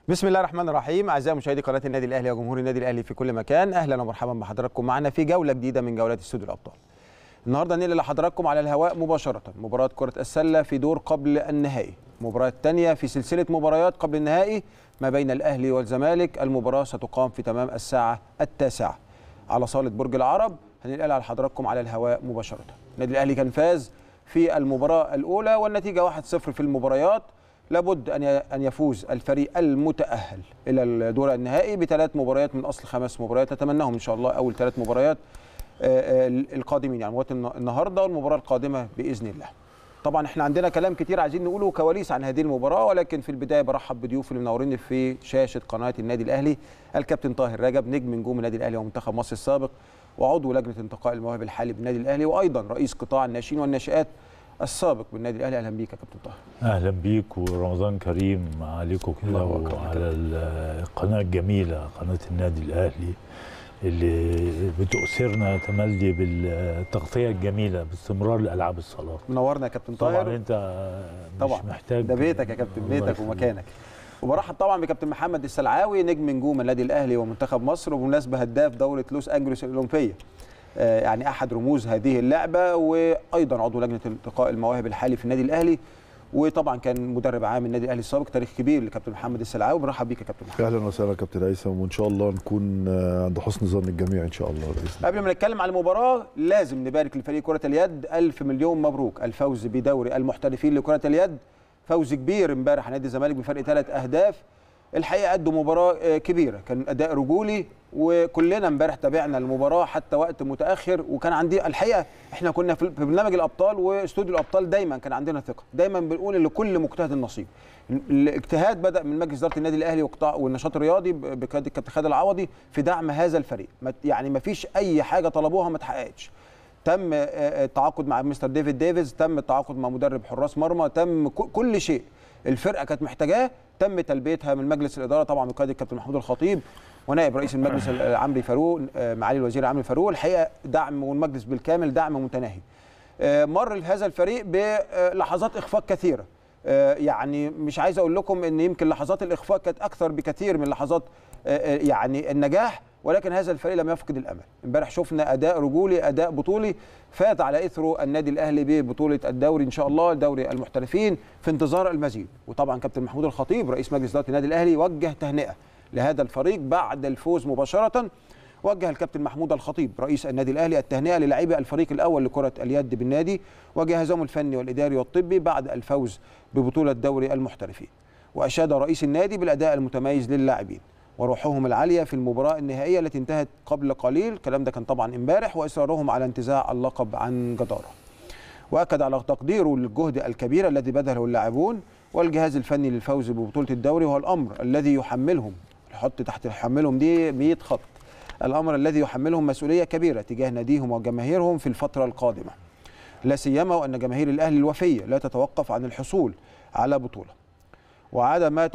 بسم الله الرحمن الرحيم اعزائي مشاهدي قناه النادي الاهلي وجمهور النادي الاهلي في كل مكان اهلا ومرحبا بحضراتكم معنا في جوله جديده من جولات استوديو الابطال النهارده ننقل لحضراتكم على الهواء مباشره مباراه كره السله في دور قبل النهائي المباراه الثانيه في سلسله مباريات قبل النهائي ما بين الاهلي والزمالك المباراه ستقام في تمام الساعه التاسعه على صاله برج العرب هننقلها لحضراتكم على الهواء مباشره النادي الاهلي كان فاز في المباراه الاولى والنتيجه 1-0 في المباريات لابد ان ان يفوز الفريق المتاهل الى الدور النهائي بثلاث مباريات من اصل خمس مباريات نتمناهم ان شاء الله اول ثلاث مباريات القادمين يعني مباراه النهارده والمباراه القادمه باذن الله. طبعا احنا عندنا كلام كتير عايزين نقوله كواليس عن هذه المباراه ولكن في البدايه برحب بضيوف اللي منوريني في شاشه قناه النادي الاهلي الكابتن طاهر رجب نجم نجوم النادي الاهلي ومنتخب مصر السابق وعضو لجنه انتقاء المواهب الحالي بالنادي الاهلي وايضا رئيس قطاع الناشئين والناشئات السابق بالنادي الاهلي اهلا بيك يا كابتن طاهر اهلا بيك ورمضان كريم عليكم كده وعلى القناه الجميله قناه النادي الاهلي اللي بتؤثرنا تملي بالتغطيه الجميله باستمرار لالعاب الصالات منورنا يا كابتن طاهر طبعا انت مش طبعا محتاج ده بيتك يا كابتن بيتك ومكانك وبرحب طبعا بكابتن محمد السلعاوي نجم نجوم النادي الاهلي ومنتخب مصر وبمناسبه هداف دوره لوس انجلوس الاولمبيه يعني احد رموز هذه اللعبه وايضا عضو لجنه انتقاء المواهب الحالي في النادي الاهلي وطبعا كان مدرب عام النادي الاهلي السابق تاريخ كبير لكابتن محمد السلعاوي برحب بيك يا كابتن محمد اهلا وسهلا كابتن هيثم وان شاء الله نكون عند حسن ظن الجميع ان شاء الله باذن قبل ما نتكلم على المباراه لازم نبارك لفريق كره اليد الف مليون مبروك الفوز بدوري المحترفين لكره اليد فوز كبير امبارح على نادي الزمالك بفرق ثلاث اهداف الحقيقه قدوا مباراه كبيره كان اداء رجولي وكلنا امبارح تابعنا المباراه حتى وقت متاخر وكان عندي الحقيقه احنا كنا في برنامج الابطال واستوديو الابطال دايما كان عندنا ثقه دايما بنقول ان لكل مجتهد نصيب الاجتهاد بدا من مجلس اداره النادي الاهلي وقطاع والنشاط الرياضي بقياده الكابتن خالد العوضي في دعم هذا الفريق يعني ما فيش اي حاجه طلبوها ما اتحققتش تم التعاقد مع مستر ديفيد ديفيز تم التعاقد مع مدرب حراس مرمى تم كل شيء الفرقه كانت محتاجاه تم تلبيتها من مجلس الاداره طبعا بقياده الكابتن محمود الخطيب ونائب رئيس المجلس عمرو فاروق معالي الوزير عمرو فاروق الحقيقه دعم والمجلس بالكامل دعم متناهي مر هذا الفريق بلحظات اخفاق كثيره يعني مش عايز اقول لكم ان يمكن لحظات الاخفاق كانت اكثر بكثير من لحظات يعني النجاح ولكن هذا الفريق لم يفقد الامل امبارح شفنا اداء رجولي اداء بطولي فات على اثره النادي الاهلي ببطوله الدوري ان شاء الله دوري المحترفين في انتظار المزيد وطبعا كابتن محمود الخطيب رئيس مجلس اداره النادي الاهلي وجه تهنئه لهذا الفريق بعد الفوز مباشره وجه الكابتن محمود الخطيب رئيس النادي الاهلي التهنئه للاعبي الفريق الاول لكره اليد بالنادي وجهازهم الفني والاداري والطبي بعد الفوز ببطوله دوري المحترفين واشاد رئيس النادي بالاداء المتميز للاعبين وروحهم العاليه في المباراه النهائيه التي انتهت قبل قليل الكلام ده كان طبعا امبارح واصرارهم على انتزاع اللقب عن جداره واكد على تقديره للجهد الكبير الذي بذله اللاعبون والجهاز الفني للفوز ببطوله الدوري وهو الامر الذي يحملهم حط تحت يحملهم دي 100 خط الامر الذي يحملهم مسؤوليه كبيره تجاه ناديهم وجماهيرهم في الفتره القادمه لا سيما وان جماهير الاهلي الوفيه لا تتوقف عن الحصول على بطوله وعاد ما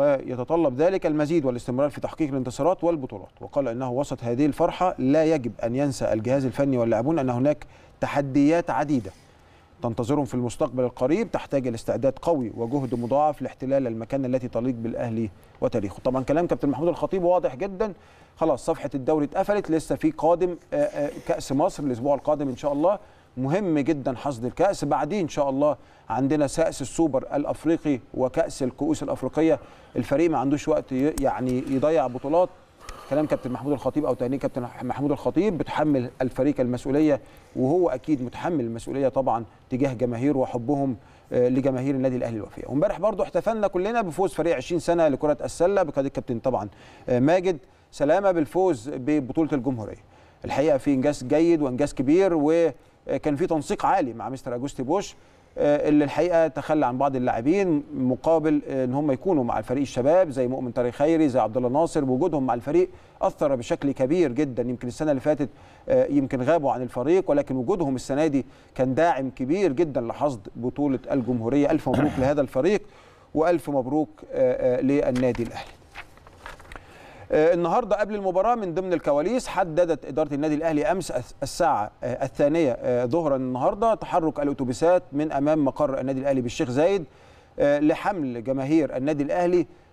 يتطلب ذلك المزيد والاستمرار في تحقيق الانتصارات والبطولات وقال انه وسط هذه الفرحه لا يجب ان ينسى الجهاز الفني واللاعبون ان هناك تحديات عديده تنتظرهم في المستقبل القريب تحتاج الى استعداد قوي وجهد مضاعف لاحتلال المكان التي تليق بالاهلي وتاريخه طبعا كلام كابتن محمود الخطيب واضح جدا خلاص صفحه الدوري اتقفلت لسه في قادم كاس مصر الاسبوع القادم ان شاء الله مهم جدا حصد الكاس بعدين ان شاء الله عندنا كاس السوبر الافريقي وكاس الكؤوس الافريقيه الفريق ما عندوش وقت يعني يضيع بطولات كلام كابتن محمود الخطيب او تهنئه كابتن محمود الخطيب بتحمل الفريق المسؤوليه وهو اكيد متحمل المسؤوليه طبعا تجاه جماهيره وحبهم لجماهير النادي الاهلي الوفيه وامبارح برضو احتفلنا كلنا بفوز فريق 20 سنه لكره السله بقياده الكابتن طبعا ماجد سلامه بالفوز ببطوله الجمهوريه الحقيقه في انجاز جيد وانجاز كبير وكان في تنسيق عالي مع مستر اجوستي بوش اللي الحقيقه تخلى عن بعض اللاعبين مقابل ان هم يكونوا مع الفريق الشباب زي مؤمن طارق خيري زي عبد الله ناصر وجودهم مع الفريق اثر بشكل كبير جدا يمكن السنه اللي فاتت يمكن غابوا عن الفريق ولكن وجودهم السنه دي كان داعم كبير جدا لحصد بطوله الجمهوريه الف مبروك لهذا الفريق والف مبروك للنادي الاهلي النهارده قبل المباراه من ضمن الكواليس حددت اداره النادي الاهلي امس الساعه الثانيه ظهرا النهارده تحرك الاتوبيسات من امام مقر النادي الاهلي بالشيخ زايد لحمل جماهير النادي الاهلي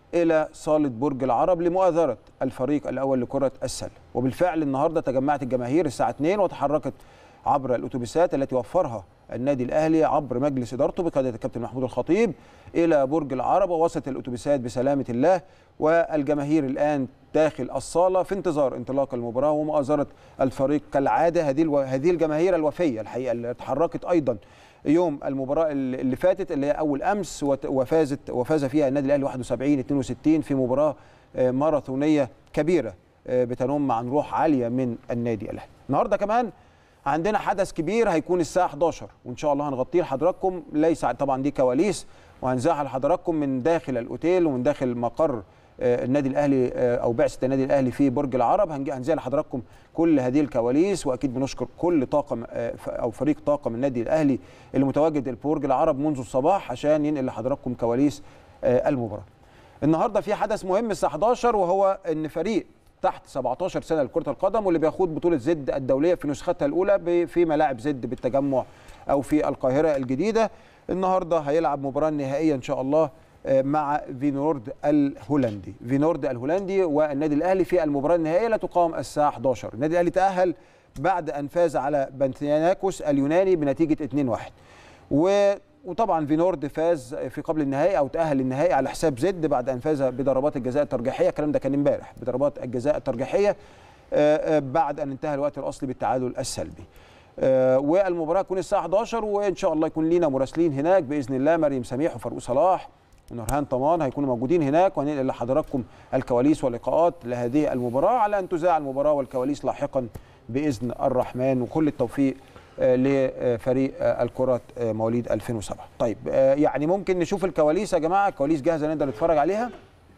الى صاله برج العرب لمؤازره الفريق الاول لكره السله وبالفعل النهارده تجمعت الجماهير الساعه 2 وتحركت عبر الاتوبيسات التي وفرها النادي الاهلي عبر مجلس ادارته بقياده الكابتن محمود الخطيب الى برج العرب ووصلت الاتوبيسات بسلامه الله والجماهير الان داخل الصاله في انتظار انطلاق المباراه ومؤازره الفريق كالعاده هذه الو... هذه الجماهير الوفيه الحقيقه اللي اتحركت ايضا يوم المباراه اللي فاتت اللي هي اول امس وفازت وفاز فيها النادي الاهلي 71 62 في مباراه ماراثونيه كبيره بتنم عن روح عاليه من النادي الاهلي النهارده كمان عندنا حدث كبير هيكون الساعه 11 وان شاء الله هنغطيه لحضراتكم ليس طبعا دي كواليس وهنزعها لحضراتكم من داخل الاوتيل ومن داخل مقر النادي الاهلي او بعثه النادي الاهلي في برج العرب هنزل لحضراتكم كل هذه الكواليس واكيد بنشكر كل طاقم او فريق طاقم النادي الاهلي اللي متواجد في برج العرب منذ الصباح عشان ينقل لحضراتكم كواليس المباراه. النهارده في حدث مهم الساعه 11 وهو ان فريق تحت 17 سنه لكره القدم واللي بيخوض بطوله زد الدوليه في نسختها الاولى في ملاعب زد بالتجمع او في القاهره الجديده النهارده هيلعب مباراه نهائيه ان شاء الله مع فينورد الهولندي فينورد الهولندي والنادي الاهلي في المباراه النهائيه لا تقام الساعه 11 النادي الاهلي تاهل بعد ان فاز على بنتياناكوس اليوناني بنتيجه 2-1 و وطبعا فينورد فاز في قبل النهائي او تاهل للنهائي على حساب زد بعد ان فاز بضربات الجزاء الترجيحيه الكلام ده كان امبارح بضربات الجزاء الترجيحيه بعد ان انتهى الوقت الاصلي بالتعادل السلبي والمباراه تكون الساعه 11 وان شاء الله يكون لينا مراسلين هناك باذن الله مريم سميح وفاروق صلاح ونورهان طمان هيكونوا موجودين هناك وهننقل لحضراتكم الكواليس واللقاءات لهذه المباراه على ان تذاع المباراه والكواليس لاحقا باذن الرحمن وكل التوفيق لفريق الكرة مواليد 2007 طيب يعني ممكن نشوف الكواليس يا جماعة الكواليس جاهزة نقدر نتفرج عليها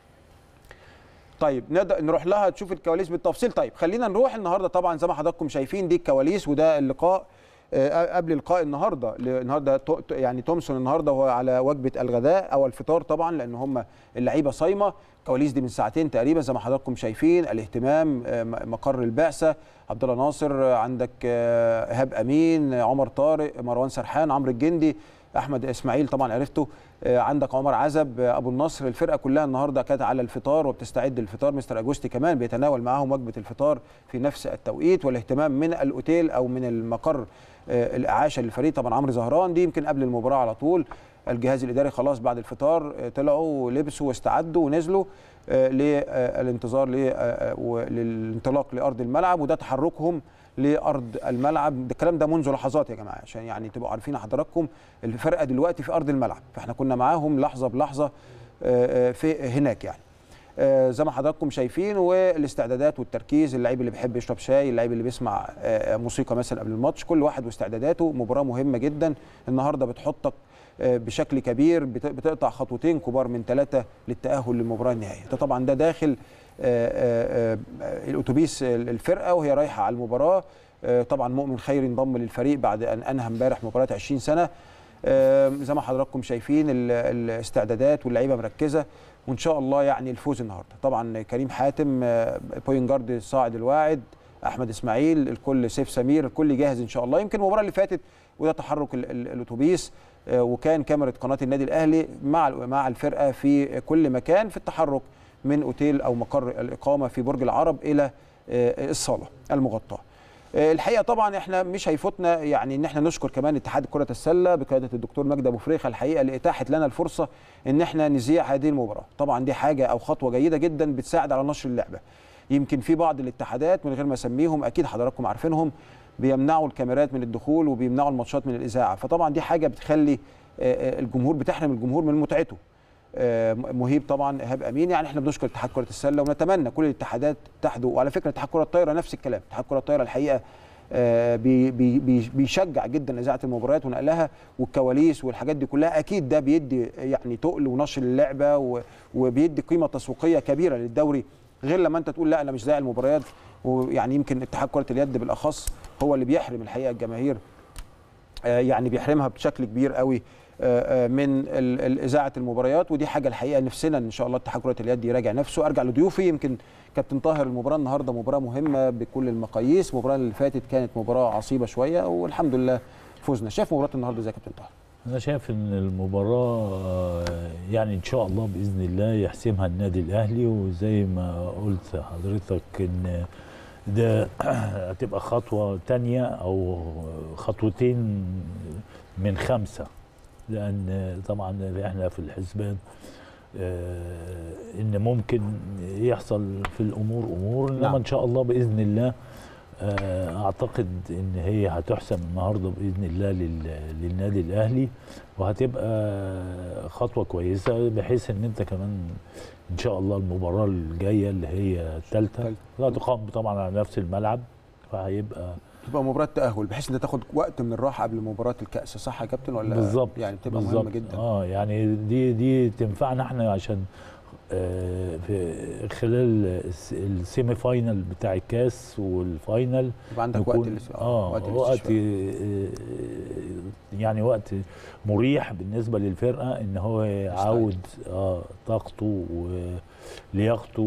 طيب نقدر نروح لها تشوف الكواليس بالتفصيل طيب خلينا نروح النهارده طبعا زي ما حضراتكم شايفين دي الكواليس وده اللقاء قبل لقاء النهارده النهارده يعني تومسون النهارده هو على وجبه الغداء او الفطار طبعا لان هم اللعيبه صايمه الكواليس دي من ساعتين تقريبا زي ما حضراتكم شايفين الاهتمام مقر البعثه عبد الله ناصر عندك ايهاب امين عمر طارق مروان سرحان عمرو الجندي احمد اسماعيل طبعا عرفته عندك عمر عزب ابو النصر الفرقه كلها النهارده كانت على الفطار وبتستعد للفطار مستر اجوستي كمان بيتناول معاهم وجبه الفطار في نفس التوقيت والاهتمام من الاوتيل او من المقر الاعاشه للفريق طبعا عمرو زهران دي يمكن قبل المباراه على طول الجهاز الاداري خلاص بعد الفطار طلعوا ولبسوا واستعدوا ونزلوا للانتظار للانطلاق لارض الملعب وده تحركهم لارض الملعب ده الكلام ده منذ لحظات يا جماعه عشان يعني تبقوا عارفين حضراتكم الفرقه دلوقتي في ارض الملعب فاحنا كنا معاهم لحظه بلحظه في هناك يعني زي ما حضراتكم شايفين والاستعدادات والتركيز اللعيب اللي بيحب يشرب شاي اللعيب اللي بيسمع موسيقى مثلا قبل الماتش كل واحد واستعداداته مباراه مهمه جدا النهارده بتحطك بشكل كبير بتقطع خطوتين كبار من ثلاثه للتاهل للمباراه النهائيه ده طبعا ده داخل الاتوبيس الفرقه وهي رايحه على المباراه طبعا مؤمن خيري انضم للفريق بعد ان انهى امبارح مباراه 20 سنه زي ما حضراتكم شايفين الاستعدادات واللعيبه مركزه وان شاء الله يعني الفوز النهارده طبعا كريم حاتم بوين جارد الصاعد الواعد احمد اسماعيل الكل سيف سمير الكل جاهز ان شاء الله يمكن المباراه اللي فاتت وده تحرك الاتوبيس وكان كاميرا قناه النادي الاهلي مع مع الفرقه في كل مكان في التحرك من اوتيل او مقر الاقامه في برج العرب الى الصاله المغطاه. الحقيقه طبعا احنا مش هيفوتنا يعني ان احنا نشكر كمان اتحاد كره السله بقياده الدكتور مجدي ابو فريخه الحقيقه لاتاحه لنا الفرصه ان احنا نذيع هذه المباراه، طبعا دي حاجه او خطوه جيده جدا بتساعد على نشر اللعبه. يمكن في بعض الاتحادات من غير ما اسميهم اكيد حضراتكم عارفينهم بيمنعوا الكاميرات من الدخول وبيمنعوا الماتشات من الاذاعه، فطبعا دي حاجه بتخلي الجمهور بتحرم الجمهور من متعته. مهيب طبعا ايهاب امين يعني احنا بنشكر اتحاد كره السله ونتمنى كل الاتحادات تحدو وعلى فكره اتحاد كره الطايره نفس الكلام اتحاد كره الطايره الحقيقه بي بي بي بيشجع جدا اذاعه المباريات ونقلها والكواليس والحاجات دي كلها اكيد ده بيدي يعني تقل ونشر اللعبه وبيدي قيمه تسويقيه كبيره للدوري غير لما انت تقول لا انا مش ذايع المباريات ويعني يمكن اتحاد كره اليد بالاخص هو اللي بيحرم الحقيقه الجماهير يعني بيحرمها بشكل كبير قوي من اذاعه المباريات ودي حاجه الحقيقه نفسنا ان شاء الله اتحاد كره اليد يراجع نفسه ارجع لضيوفي يمكن كابتن طاهر المباراه النهارده مباراه مهمه بكل المقاييس المباراه اللي فاتت كانت مباراه عصيبه شويه والحمد لله فزنا شايف مباراه النهارده ازاي يا كابتن طاهر انا شايف ان المباراه آه، يعني ان شاء الله باذن الله يحسمها النادي الاهلي وزي ما قلت حضرتك ان ده هتبقى خطوه تانية او خطوتين من خمسه لان طبعا احنا في الحسبان آه، ان ممكن يحصل في الامور امور انما نعم. ان شاء الله باذن الله آه، اعتقد ان هي هتحسم النهارده باذن الله لل- للنادي الاهلي وهتبقى خطوه كويسه بحيث ان انت كمان ان شاء الله المباراه الجايه اللي هي الثالثه التالتة. لا تقام طبعا على نفس الملعب فهيبقى تبقى مباراه تاهل بحيث ان تاخد وقت من الراحه قبل مباراه الكاس صح يا كابتن ولا بالظبط يعني بتبقى بالظبط. مهمه جدا اه يعني دي دي تنفعنا احنا عشان آه في خلال الس- السيمي فاينل بتاع الكاس والفاينل يبقى عندك وقت نكون- لس- اه وقت, وقت آه، يعني وقت مريح بالنسبه للفرقه ان هو يعود اه طاقته ولياقته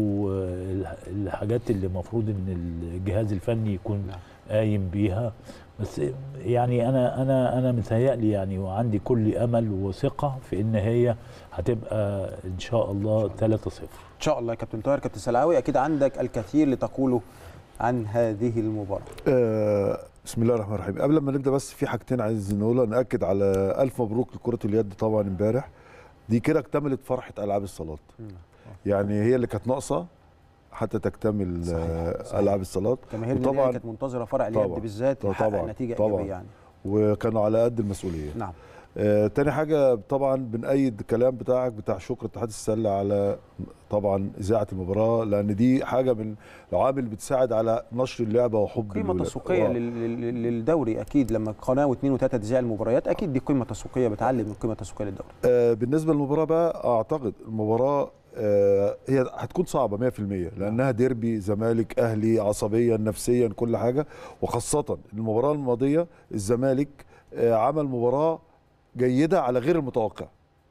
والحاجات اللي المفروض ان الجهاز الفني يكون نعم. قايم بيها بس يعني انا انا انا متهيألي يعني وعندي كل امل وثقه في ان هي هتبقى ان شاء الله 3-0 ان شاء الله يا كابتن طاهر كابتن سلعاوي اكيد عندك الكثير لتقوله عن هذه المباراه آه بسم الله الرحمن الرحيم قبل ما نبدا بس في حاجتين عايز نقولها ناكد على الف مبروك لكره اليد طبعا امبارح دي كده اكتملت فرحه العاب الصالات يعني هي اللي كانت ناقصه حتى تكتمل صحيح، آه، صحيح. العاب الصالات جماهير النادي وطبعاً- الأهلي كانت منتظره فرع اليد طبعاً. بالذات طبعاً. يحقق نتيجه طبعاً. ايجابيه يعني وكانوا على قد المسؤوليه نعم آه، تاني حاجة طبعا بنأيد الكلام بتاعك بتاع شكر اتحاد السلة على طبعا إذاعة المباراة لأن دي حاجة من العوامل اللي بتساعد على نشر اللعبة وحب قيمه الولاد. تسويقيه آه. لل- لل- للدوري اكيد لما قناه واثنين وثلاثه تذيع المباريات اكيد دي قيمه تسويقيه بتعلم من قيمه تسويقيه للدوري آه، بالنسبة للمباراة بقى أعتقد المباراة آه، هي هتكون صعبة 100% لأنها ديربي زمالك أهلي عصبيا نفسيا كل حاجة وخاصة المباراة الماضية الزمالك آه، عمل مباراة جيدة على غير المتوقع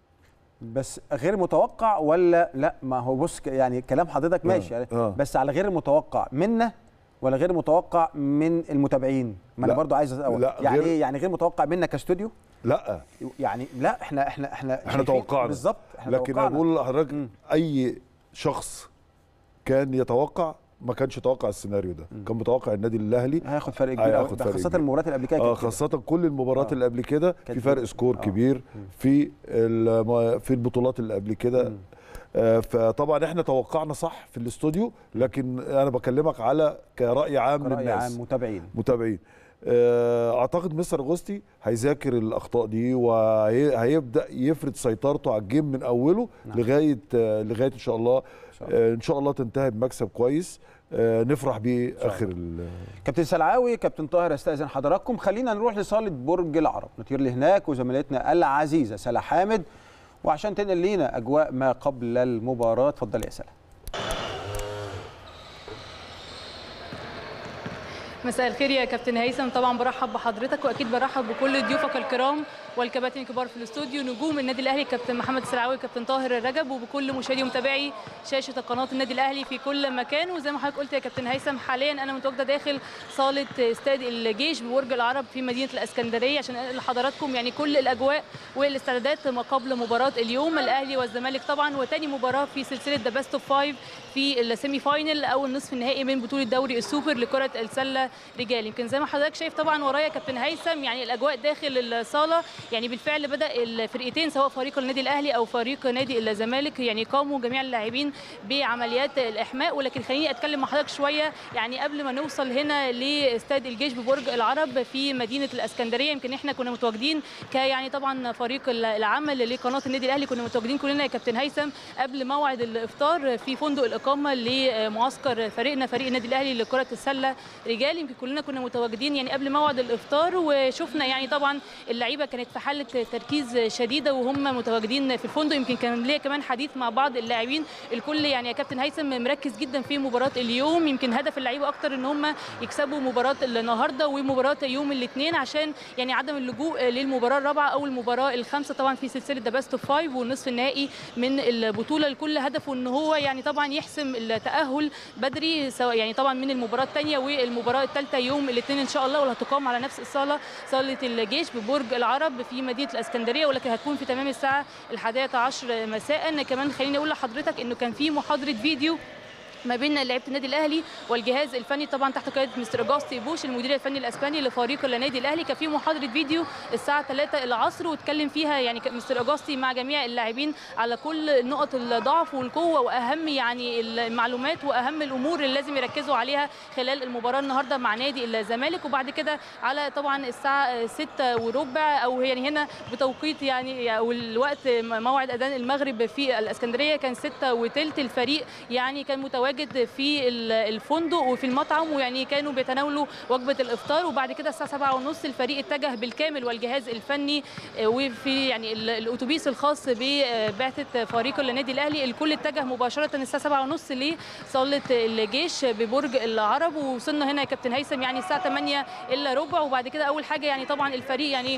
بس غير متوقع ولا لا ما هو بص ك- يعني كلام حضرتك ماشي يعني آه. بس على غير المتوقع منا ولا غير متوقع من المتابعين ما انا لا. برضو عايز أقول. لا، يعني غير- ايه يعني غير متوقع منا كاستوديو لا يعني لا احنا احنا احنا احنا شايفين- توقعنا بالظبط احنا لكن توقعنا. انا بقول لحضرتك مم. اي شخص كان يتوقع ما كانش يتوقع السيناريو ده كان متوقع النادي الاهلي هياخد فرق كبير هياخد أوي، فرق خاصه كبير. المباريات اللي قبل كده اه كانت كده. خاصة كل المباريات آه. اللي قبل كده كانت في فرق كده. سكور آه. كبير في الم- في البطولات اللي قبل كده مم. آه فطبعا احنا توقعنا صح في الاستوديو لكن انا بكلمك على كرأي عام كرأي للناس عام متابعين متابعين آه، اعتقد مستر اغوستي هيذاكر الاخطاء دي وهيبدا يفرض سيطرته على الجيم من اوله نعم. لغايه آه، لغايه ان شاء الله شاء الله. آه، ان شاء الله تنتهي بمكسب كويس آه، نفرح بيه شاء اخر ال- كابتن سلعاوي كابتن طاهر استاذن حضراتكم خلينا نروح لصاله برج العرب نطير لهناك وزميلتنا العزيزه سلا حامد وعشان تنقل لينا اجواء ما قبل المباراه اتفضل يا سلا مساء الخير يا كابتن هيثم طبعا برحب بحضرتك واكيد برحب بكل ضيوفك الكرام والكباتن الكبار في الاستوديو نجوم النادي الاهلي كابتن محمد السلعاوي كابتن طاهر الرجب وبكل مشاهدي ومتابعي شاشه قناه النادي الاهلي في كل مكان وزي ما حضرتك قلت يا كابتن هيثم حاليا انا متواجده داخل صاله استاد الجيش ببرج العرب في مدينه الاسكندريه عشان انقل لحضراتكم يعني كل الاجواء والاستعدادات ما قبل مباراه اليوم الاهلي والزمالك طبعا وتاني مباراه في سلسله ذا بيست اوف فايف في السيمي فاينل او النصف النهائي من بطوله دوري السوبر لكره السله رجال يمكن زي ما حضرتك شايف طبعا ورايا كابتن هيثم يعني الاجواء داخل الصاله يعني بالفعل بدا الفرقتين سواء فريق النادي الاهلي او فريق نادي الزمالك يعني قاموا جميع اللاعبين بعمليات الاحماء ولكن خليني اتكلم مع حضرتك شويه يعني قبل ما نوصل هنا لاستاد الجيش ببرج العرب في مدينه الاسكندريه يمكن احنا كنا متواجدين كيعني طبعا فريق العمل لقناه النادي الاهلي كنا متواجدين كلنا يا كابتن هيثم قبل موعد الافطار في فندق الاقامه لمعسكر فريقنا فريق النادي الاهلي لكره السله رجال يمكن كلنا كنا متواجدين يعني قبل موعد الافطار وشفنا يعني طبعا اللعيبه كانت في حاله تركيز شديده وهم متواجدين في الفندق يمكن كان ليا كمان حديث مع بعض اللاعبين الكل يعني يا كابتن هيثم مركز جدا في مباراه اليوم يمكن هدف اللعيبه اكتر ان هم يكسبوا مباراه النهارده ومباراه يوم الاثنين عشان يعني عدم اللجوء للمباراه الرابعه او المباراه الخامسه طبعا في سلسله ذا بيست اوف فايف والنصف النهائي من البطوله الكل هدفه ان هو يعني طبعا يحسم التاهل بدري سواء يعني طبعا من المباراه الثانيه والمباراه الثالثه يوم الاثنين ان شاء الله واللي هتقام على نفس الصاله صاله الجيش ببرج العرب في مدينه الاسكندريه ولكن هتكون في تمام الساعه الحادية عشر مساء كمان خليني اقول لحضرتك انه كان في محاضره فيديو ما بين لعيبه النادي الاهلي والجهاز الفني طبعا تحت قياده مستر اجاستي بوش المدير الفني الاسباني لفريق النادي الاهلي كان في محاضره فيديو الساعه 3 العصر واتكلم فيها يعني مستر اجاستي مع جميع اللاعبين على كل نقط الضعف والقوه واهم يعني المعلومات واهم الامور اللي لازم يركزوا عليها خلال المباراه النهارده مع نادي الزمالك وبعد كده على طبعا الساعه 6 وربع او يعني هنا بتوقيت يعني او الوقت موعد اذان المغرب في الاسكندريه كان 6 وثلث الفريق يعني كان متواجد متواجد في الفندق وفي المطعم ويعني كانوا بيتناولوا وجبه الافطار وبعد كده الساعه 7 ونص الفريق اتجه بالكامل والجهاز الفني وفي يعني الاتوبيس الخاص ببعثه فريق النادي الاهلي الكل اتجه مباشره الساعه 7 ونص لصاله الجيش ببرج العرب ووصلنا هنا يا كابتن هيثم يعني الساعه 8 الا ربع وبعد كده اول حاجه يعني طبعا الفريق يعني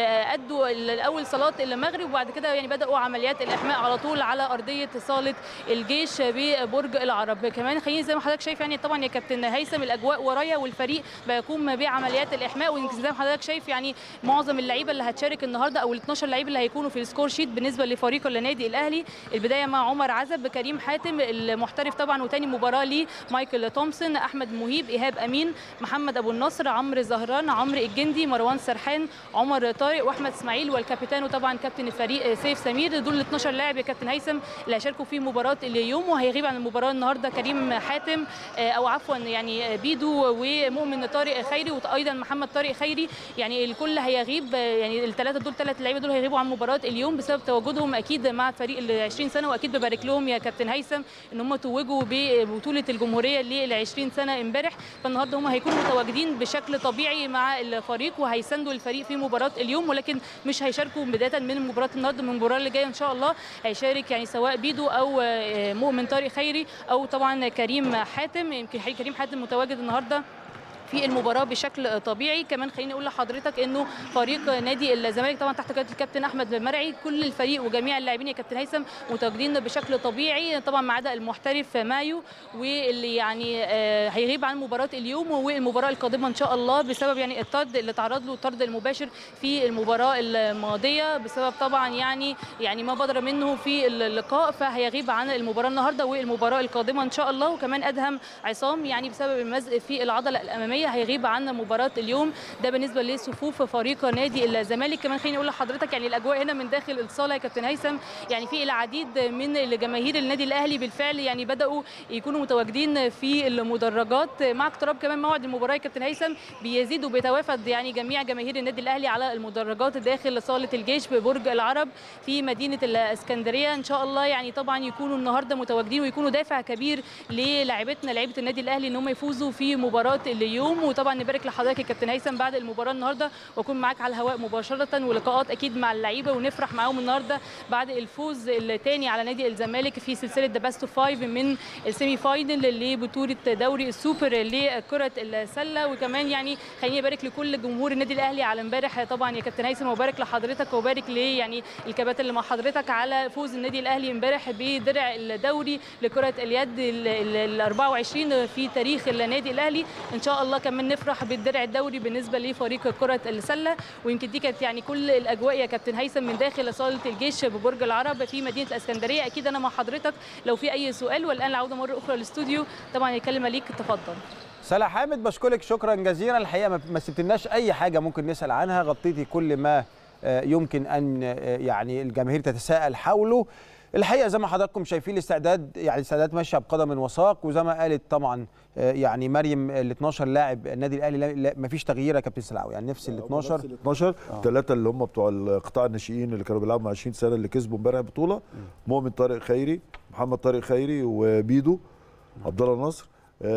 ادوا الاول صلاه المغرب وبعد كده يعني بداوا عمليات الاحماء على طول على ارضيه صاله الجيش ببرج العرب كمان خليني زي ما حضرتك شايف يعني طبعا يا كابتن هيثم الاجواء ورايا والفريق بيقوم بعمليات الاحماء ويمكن زي ما حضرتك شايف يعني معظم اللعيبه اللي هتشارك النهارده او ال 12 لعيب اللي هيكونوا في السكور شيت بالنسبه لفريق النادي الاهلي البدايه مع عمر عزب كريم حاتم المحترف طبعا وتاني مباراه ليه مايكل تومسون احمد مهيب ايهاب امين محمد ابو النصر عمرو زهران عمرو الجندي مروان سرحان عمر طارق واحمد اسماعيل والكابتن طبعا كابتن الفريق سيف سمير دول ال 12 لاعب يا كابتن هيثم اللي هيشاركوا في مباراه اليوم وهيغيب عن المباراه النهارده كريم حاتم او عفوا يعني بيدو ومؤمن طارق خيري وايضا محمد طارق خيري يعني الكل هيغيب يعني الثلاثه دول ثلاث لعيبه دول هيغيبوا عن مباراه اليوم بسبب تواجدهم اكيد مع فريق ال 20 سنه واكيد ببارك لهم يا كابتن هيثم ان هم توجوا ببطوله الجمهوريه لل 20 سنه امبارح فالنهارده هم هيكونوا متواجدين بشكل طبيعي مع الفريق وهيساندوا الفريق في مباراه اليوم ولكن مش هيشاركوا بدايه من مباراه النهارده من المباراه اللي جايه ان شاء الله هيشارك يعني سواء بيدو او مؤمن طارق خيري او طبعا كريم حاتم يمكن كريم حاتم متواجد النهارده في المباراه بشكل طبيعي كمان خليني اقول لحضرتك انه فريق نادي الزمالك طبعا تحت قياده الكابتن احمد مرعي كل الفريق وجميع اللاعبين يا كابتن هيثم متواجدين بشكل طبيعي طبعا ما عدا المحترف مايو واللي يعني هيغيب عن مباراه اليوم والمباراه القادمه ان شاء الله بسبب يعني الطرد اللي تعرض له الطرد المباشر في المباراه الماضيه بسبب طبعا يعني يعني ما بدر منه في اللقاء فهيغيب عن المباراه النهارده والمباراه القادمه ان شاء الله وكمان ادهم عصام يعني بسبب المزق في العضله الاماميه هيغيب عن مباراه اليوم ده بالنسبه لصفوف فريق نادي الزمالك كمان خليني اقول لحضرتك يعني الاجواء هنا من داخل الصاله يا كابتن هيثم يعني في العديد من جماهير النادي الاهلي بالفعل يعني بداوا يكونوا متواجدين في المدرجات مع اقتراب كمان موعد المباراه يا كابتن هيثم بيزيد وبيتوافد يعني جميع جماهير النادي الاهلي على المدرجات داخل صاله الجيش ببرج العرب في مدينه الاسكندريه ان شاء الله يعني طبعا يكونوا النهارده متواجدين ويكونوا دافع كبير للاعبتنا لعيبه النادي الاهلي ان هم يفوزوا في مباراه اليوم وطبعا نبارك لحضرتك يا كابتن هيثم بعد المباراه النهارده واكون معاك على الهواء مباشره ولقاءات اكيد مع اللعيبه ونفرح معاهم النهارده بعد الفوز الثاني على نادي الزمالك في سلسله ذا بيست اوف فايف من السيمي فاينل لبطوله دوري السوبر لكره السله وكمان يعني خليني ابارك لكل جمهور النادي الاهلي على امبارح طبعا يا كابتن هيثم وبارك لحضرتك وبارك لي يعني الكباتن اللي مع حضرتك على فوز النادي الاهلي امبارح بدرع الدوري لكره اليد ال 24 في تاريخ النادي الاهلي ان شاء الله كمان نفرح بالدرع الدوري بالنسبه لفريق كره السله ويمكن دي كانت يعني كل الاجواء يا كابتن هيثم من داخل صاله الجيش ببرج العرب في مدينه الاسكندريه اكيد انا مع حضرتك لو في اي سؤال والان العوده مره اخرى للاستوديو طبعا الكلمه ليك تفضل سلا حامد بشكرك شكرا جزيلا الحقيقه ما سبتلناش اي حاجه ممكن نسال عنها غطيتي كل ما يمكن ان يعني الجماهير تتساءل حوله الحقيقه زي ما حضراتكم شايفين الاستعداد يعني الاستعدادات ماشيه بقدم وساق وزي ما قالت طبعا يعني مريم ال 12 لاعب النادي الاهلي ما فيش تغيير يا كابتن سلاوي يعني نفس ال 12 ال 12 الثلاثه اللي هم بتوع القطاع الناشئين اللي كانوا بيلعبوا مع 20 سنه اللي كسبوا امبارح البطوله مؤمن طارق خيري محمد طارق خيري وبيدو عبد الله نصر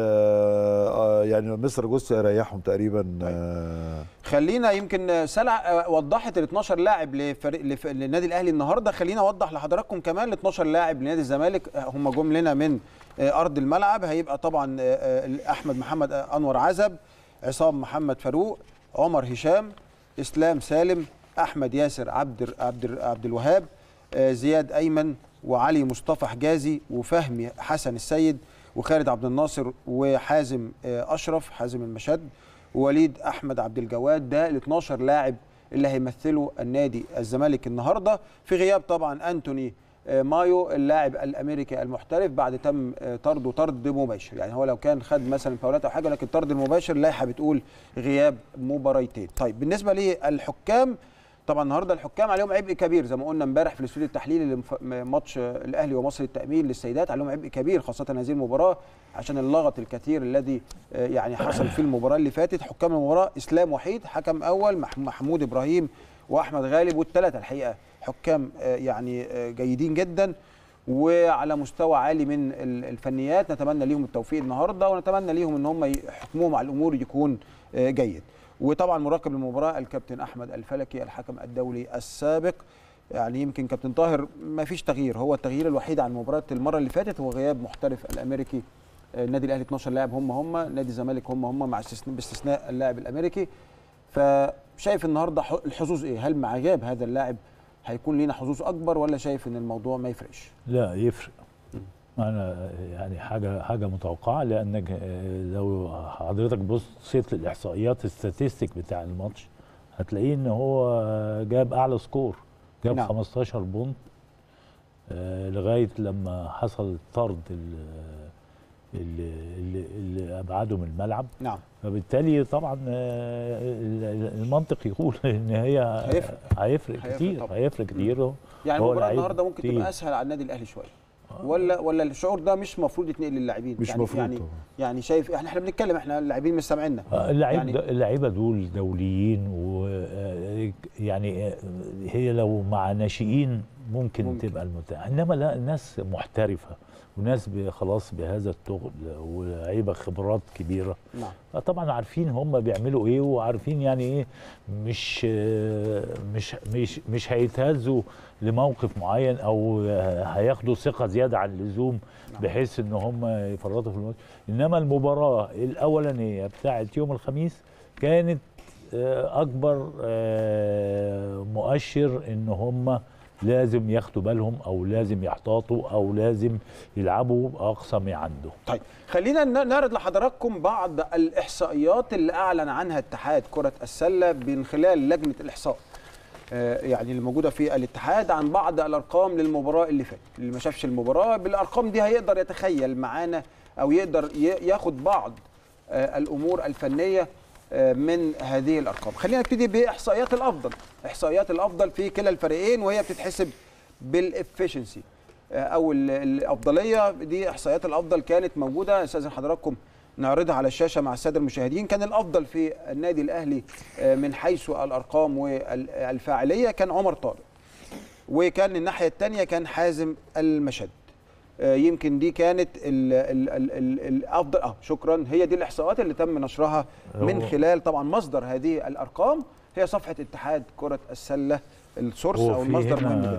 آه يعني مستر جوست يريحهم تقريبا آه خلينا يمكن سلع وضحت ال 12 لاعب لفريق لف... للنادي الاهلي النهارده خلينا اوضح لحضراتكم كمان ال 12 لاعب لنادي الزمالك هم جم لنا من ارض الملعب هيبقى طبعا احمد محمد انور عزب عصام محمد فاروق عمر هشام اسلام سالم احمد ياسر عبد عبد عبد الوهاب زياد ايمن وعلي مصطفى حجازي وفهمي حسن السيد وخالد عبد الناصر وحازم اشرف حازم المشد ووليد احمد عبد الجواد ده ال 12 لاعب اللي هيمثلوا النادي الزمالك النهارده في غياب طبعا انتوني آه، مايو اللاعب الامريكي المحترف بعد تم آه، طرده طرد مباشر يعني هو لو كان خد مثلا فاولات او حاجه لكن طرد المباشر اللائحه بتقول غياب مباريتين طيب بالنسبه للحكام طبعا النهارده الحكام عليهم عبء كبير زي ما قلنا امبارح في الاستوديو التحليلي لمف- ماتش الاهلي ومصر التامين للسيدات عليهم عبء كبير خاصه هذه المباراه عشان اللغط الكثير الذي آه، يعني حصل في المباراه اللي فاتت حكام المباراه اسلام وحيد حكم اول مح- محمود ابراهيم واحمد غالب والثلاثه الحقيقه حكام آه، يعني آه، جيدين جدا وعلى مستوى عالي من ال- الفنيات نتمنى ليهم التوفيق النهارده ونتمنى ليهم ان هم ي- حكمهم على الامور يكون آه، جيد وطبعا مراقب المباراه الكابتن احمد الفلكي الحكم الدولي السابق يعني يمكن كابتن طاهر ما فيش تغيير هو التغيير الوحيد عن مباراه المره اللي فاتت هو غياب محترف الامريكي آه، النادي الاهلي 12 لاعب هم هم نادي الزمالك هم هم مع استثناء باستثناء اللاعب الامريكي فشايف النهارده ح- الحظوظ ايه هل مع غياب هذا اللاعب هيكون لينا حظوظ اكبر ولا شايف ان الموضوع ما يفرقش لا يفرق انا يعني حاجه حاجه متوقعه لانك آه، لو حضرتك بصيت للاحصائيات الستاتستيك بتاع الماتش هتلاقيه ان هو جاب اعلى سكور جاب نعم. نعم. 15 بونت آه، لغايه لما حصل طرد ال- اللي, اللي, اللي ابعده من الملعب نعم فبالتالي طبعا آه، ال- المنطق يقول ان هي هيفرق. هيفرق هيفرق كتير طبعا. هيفرق كتير يعني هو المباراه لعيب النهارده ممكن تقيل. تبقى اسهل على النادي الاهلي شويه ولا ولا الشعور ده مش المفروض يتنقل للاعبين مش يعني مفروض يعني طبعا. يعني شايف احنا احنا بنتكلم احنا اللاعبين مش سامعيننا اللعيب يعني- يعني اللعيبه دول دوليين و آه، يعني آه، هي لو مع ناشئين ممكن, ممكن. ممكن. تبقى المتاح انما لا الناس محترفه وناس ب- خلاص بهذا التغل ولعيبه خبرات كبيره نعم طبعا عارفين هم بيعملوا ايه وعارفين يعني ايه مش آه، مش مش مش هيتهزوا لموقف معين او آه، هياخدوا ثقه زياده عن اللزوم نعم. بحيث ان هم يفرطوا في الماتش انما المباراه الاولانيه بتاعه يوم الخميس كانت آه، اكبر آه، مؤشر ان هم لازم ياخدوا بالهم او لازم يحتاطوا او لازم يلعبوا باقصى ما عندهم طيب خلينا ن- نعرض لحضراتكم بعض الاحصائيات اللي اعلن عنها اتحاد كره السله من خلال لجنه الاحصاء آه، يعني اللي موجوده في الاتحاد عن بعض الارقام للمباراه اللي فاتت اللي ما شافش المباراه بالارقام دي هيقدر يتخيل معانا او يقدر ي- ياخد بعض آه، الامور الفنيه آه، من هذه الارقام خلينا نبتدي باحصائيات الافضل احصائيات الافضل في كلا الفريقين وهي بتتحسب بالافشنسي او ال- الافضليه دي احصائيات الافضل كانت موجوده استاذن حضراتكم نعرضها على الشاشه مع الساده المشاهدين كان الافضل في النادي الاهلي آه، من حيث الارقام والفاعليه كان عمر طارق وكان الناحيه الثانيه كان حازم المشد آه، يمكن دي كانت ال ال ال ال الافضل اه شكرا هي دي الاحصاءات اللي تم نشرها من هو- خلال طبعا مصدر هذه الارقام هي صفحه اتحاد كره السله السورس هو او في المصدر هنا مهم جدا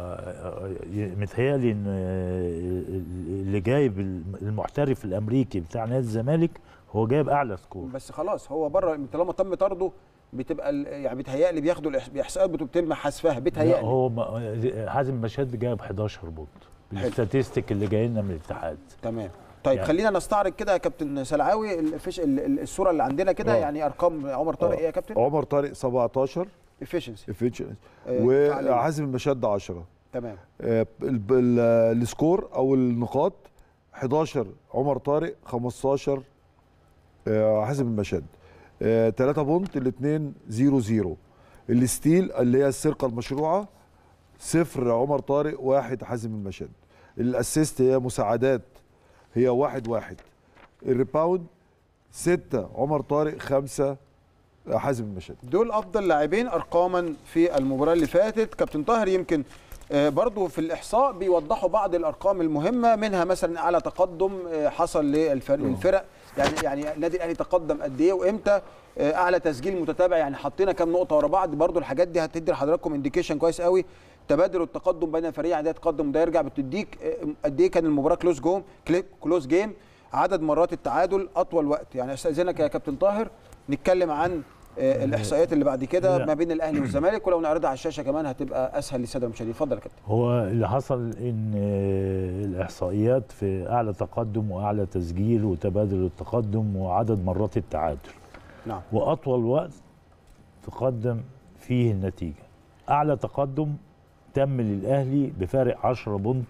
آه، متهيألي ان آه، اللي جايب المحترف الامريكي بتاع نادي الزمالك هو جايب اعلى سكور بس خلاص هو بره طالما تم طرده بتبقى ال- يعني بيتهيألي بياخدوا الإحص- الاحصائيات بتتم حذفها لا بيتهيألي هو ما- حازم مشاد جايب 11 بونت بالستاتستيك اللي جاي لنا من الاتحاد تمام طيب يعني- خلينا نستعرض كده يا كابتن سلعاوي الفيش ال- ال- الصوره اللي عندنا كده آه. يعني ارقام عمر طارق ايه يا كابتن عمر طارق 17 efficiency efficiency آه، فعالية. وحازم المشد 10 تمام آه، ال- ال- السكور او النقاط 11 عمر طارق 15 آه، حازم المشد 3 بونت الاثنين 0 0 الستيل اللي هي السرقه المشروعه صفر عمر طارق واحد حازم المشد الاسيست هي مساعدات هي واحد واحد الريباوند ستة عمر طارق خمسة حازم المشد دول افضل لاعبين ارقاما في المباراه اللي فاتت كابتن طاهر يمكن آه، برضو في الاحصاء بيوضحوا بعض الارقام المهمه منها مثلا اعلى تقدم آه، حصل للفرق الفرق يعني يعني النادي الاهلي تقدم قد ايه وامتى آه، اعلى تسجيل متتابع يعني حطينا كام نقطه ورا بعض برضو الحاجات دي هتدي لحضراتكم انديكيشن كويس قوي تبادل التقدم بين الفريق يعني ده يتقدم وده يرجع بتديك آه، قد ايه كان المباراه كلوز جوم كلوز جيم عدد مرات التعادل اطول وقت يعني استاذنك يا كابتن طاهر نتكلم عن آه، الاحصائيات اللي بعد كده لا. ما بين الاهلي والزمالك ولو نعرضها على الشاشه كمان هتبقى اسهل للساده المشاهدين اتفضل يا كابتن هو اللي حصل ان آه، الاحصائيات في اعلى تقدم واعلى تسجيل وتبادل التقدم وعدد مرات التعادل نعم واطول وقت تقدم فيه النتيجه اعلى تقدم تم للاهلي بفارق 10 بونت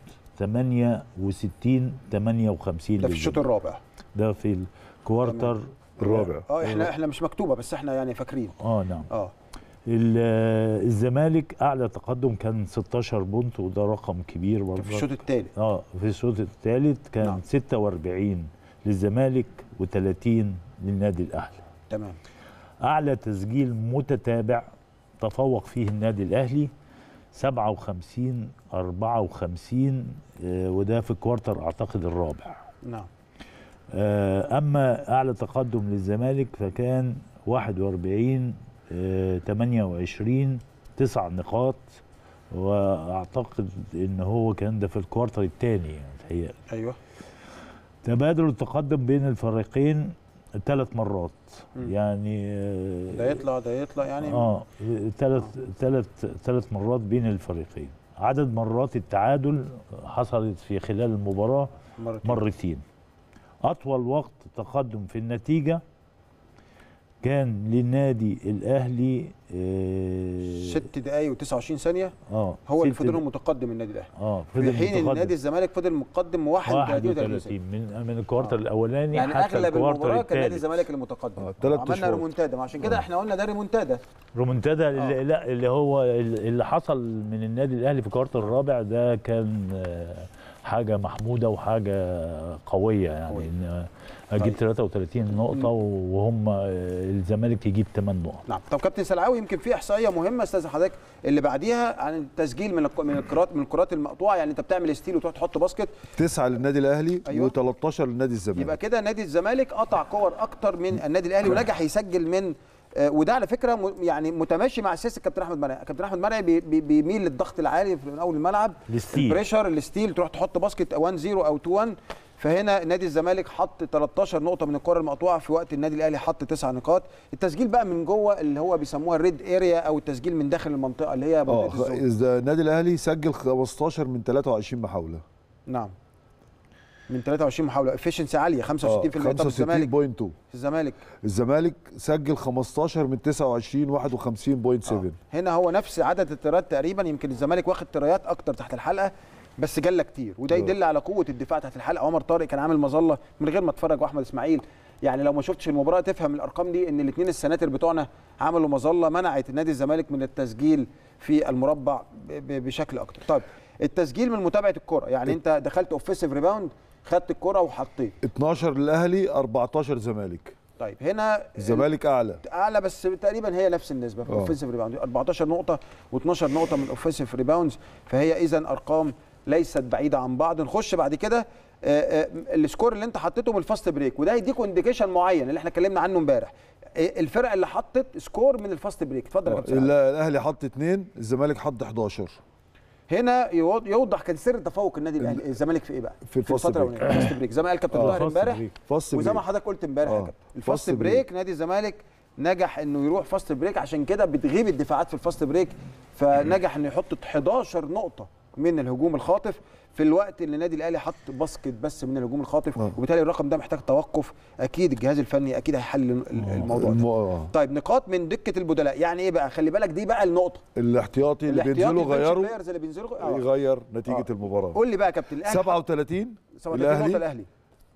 68 58 ده في الشوط للزمالك. الرابع ده في الكوارتر الرابع اه احنا احنا مش مكتوبه بس احنا يعني فاكرين اه نعم اه ال- الزمالك اعلى تقدم كان 16 بونت وده رقم كبير برضه في الشوط الثالث اه في الشوط الثالث كان نعم. نعم. 46 للزمالك و30 للنادي الاهلي تمام اعلى تسجيل متتابع تفوق فيه النادي الاهلي 57 54 آه، وده في الكوارتر اعتقد الرابع نعم آه، اما اعلى تقدم للزمالك فكان 41 آه، 28 تسع نقاط واعتقد ان هو كان ده في الكوارتر الثاني يعني ايوه تبادل التقدم بين الفريقين ثلاث مرات مم. يعني آه، ده يطلع ده يطلع يعني اه ثلاث ثلاث ثلاث مرات بين الفريقين عدد مرات التعادل حصلت في خلال المباراه مرتين. مرتين اطول وقت تقدم في النتيجه كان للنادي الاهلي اه, ست دقايق و29 ثانيه آه هو اللي ست فضل دق- متقدم النادي الاهلي اه في فضل حين ان متقدم. نادي الزمالك فضل مقدم 31 31 من من الكوارتر آه. الاولاني يعني حتى اغلب الكوارتر المباراه كان نادي الثالث الزمالك المتقدم آه، تلات عملنا أشواط. ريمونتادا عشان كده احنا قلنا ده ريمونتادا رومنتادا آه. اللي لا اللي هو اللي حصل من النادي الاهلي في الكوارتر الرابع ده كان آه، حاجه محموده وحاجه قويه يعني قوية. ان اجيب طيب. 33 نقطه وهم آه، الزمالك يجيب 8 نقط نعم طب كابتن سلعاوي يمكن في احصائيه مهمه استاذ حضرتك اللي بعديها عن التسجيل من الك- من الكرات من الكرات المقطوعه يعني انت بتعمل ستيل وتروح تحط باسكت تسعه للنادي الاهلي أيوة. و13 للنادي الزمالك يبقى كده نادي الزمالك قطع كور اكتر من النادي الاهلي ونجح يسجل من آه، وده على فكره م- يعني متماشي مع سياسه الكابتن احمد مرعي كابتن احمد مرعي بي- بي- بيميل للضغط العالي من اول الملعب الستيل. البريشر الستيل تروح تحط باسكت 1 0 او 2 1 فهنا نادي الزمالك حط 13 نقطه من الكره المقطوعه في وقت النادي الاهلي حط 9 نقاط التسجيل بقى من جوه اللي هو بيسموها الريد اريا او التسجيل من داخل المنطقه اللي هي اه منطقه خ- الزون إذا النادي الاهلي سجل 15 من 23 محاوله نعم من 23 محاوله افشنسي عاليه 65% طب الزمالك 65.2 الزمالك الزمالك سجل 15 من 29 51.7 آه. هنا هو نفس عدد التيرات تقريبا يمكن الزمالك واخد تيرات اكتر تحت الحلقه بس جله كتير وده آه. يدل على قوه الدفاع تحت الحلقه عمر طارق كان عامل مظله من غير ما اتفرج واحمد اسماعيل يعني لو ما شفتش المباراه تفهم الارقام دي ان الاثنين السناتر بتوعنا عملوا مظله منعت نادي الزمالك من التسجيل في المربع ب- ب- بشكل اكتر طيب التسجيل من متابعه الكره يعني انت دخلت اوفيسيف ريباوند خدت الكره وحطيت 12 للاهلي 14 زمالك طيب هنا الزمالك اعلى اعلى بس تقريبا هي نفس النسبه في آه. الاوفنسيف ريباوند 14 نقطه و12 نقطه من الاوفنسيف ريباوندز فهي اذا ارقام ليست بعيده عن بعض نخش بعد كده آه، آه، السكور اللي انت حطيته من الفاست بريك وده يديكوا انديكيشن معين اللي احنا اتكلمنا عنه امبارح آه، الفرق اللي حطت سكور من الفاست بريك اتفضل يا آه، كابتن سعد. لا، الاهلي حط اثنين الزمالك حط 11 هنا يوض- يوضح كان سر تفوق النادي الاهلي الزمالك في ايه بقى في الفاست الفتره بريك. الأولانية، الفاست بريك زي ما قال كابتن آه، طاهر فاست امبارح بريك. فاست وزي ما بريك حضرتك قلت امبارح يا آه. كابتن الفاست فاست بريك بريك. نادي الزمالك نجح انه يروح فاست بريك عشان كده بتغيب الدفاعات في الفاست بريك فنجح انه يحط 11 نقطه من الهجوم الخاطف في الوقت اللي النادي الاهلي حط باسكت بس من الهجوم الخاطف آه. وبالتالي الرقم ده محتاج توقف اكيد الجهاز الفني اكيد هيحل ال- الموضوع ده الم... آه. طيب نقاط من دكه البدلاء يعني ايه بقى خلي بالك دي بقى النقطه الاحتياطي اللي الاحتياطي بينزلوا البنش غيروا بلايرز اللي بينزلوا آه. يغير نتيجه آه. المباراه قول لي بقى يا كابتن الاهلي 37 37 نقطه الاهلي الاهلي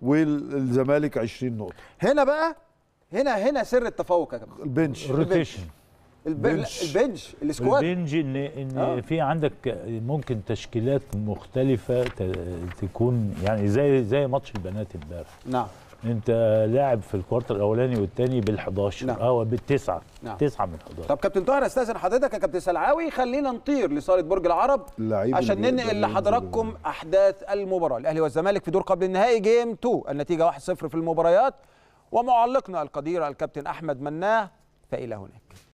والزمالك 20 نقطه هنا بقى هنا هنا سر التفوق يا كابتن البنش روتيشن الب- بنش. البنش السكواد البنج ان ان آه. في عندك ممكن تشكيلات مختلفه ت- تكون يعني زي زي ماتش البنات امبارح نعم انت لاعب في الكوارتر الاولاني والثاني بال11 نعم. اه بالتسعه نعم. تسعه من 11 طب كابتن طاهر استاذن حضرتك يا كابتن سلعاوي خلينا نطير لصاله برج العرب اللعيب عشان اللي بيقدر ننقل ينزل لحضراتكم احداث المباراه الاهلي والزمالك في دور قبل النهائي جيم 2 النتيجه 1-0 في المباريات ومعلقنا القدير الكابتن احمد مناه فالى هناك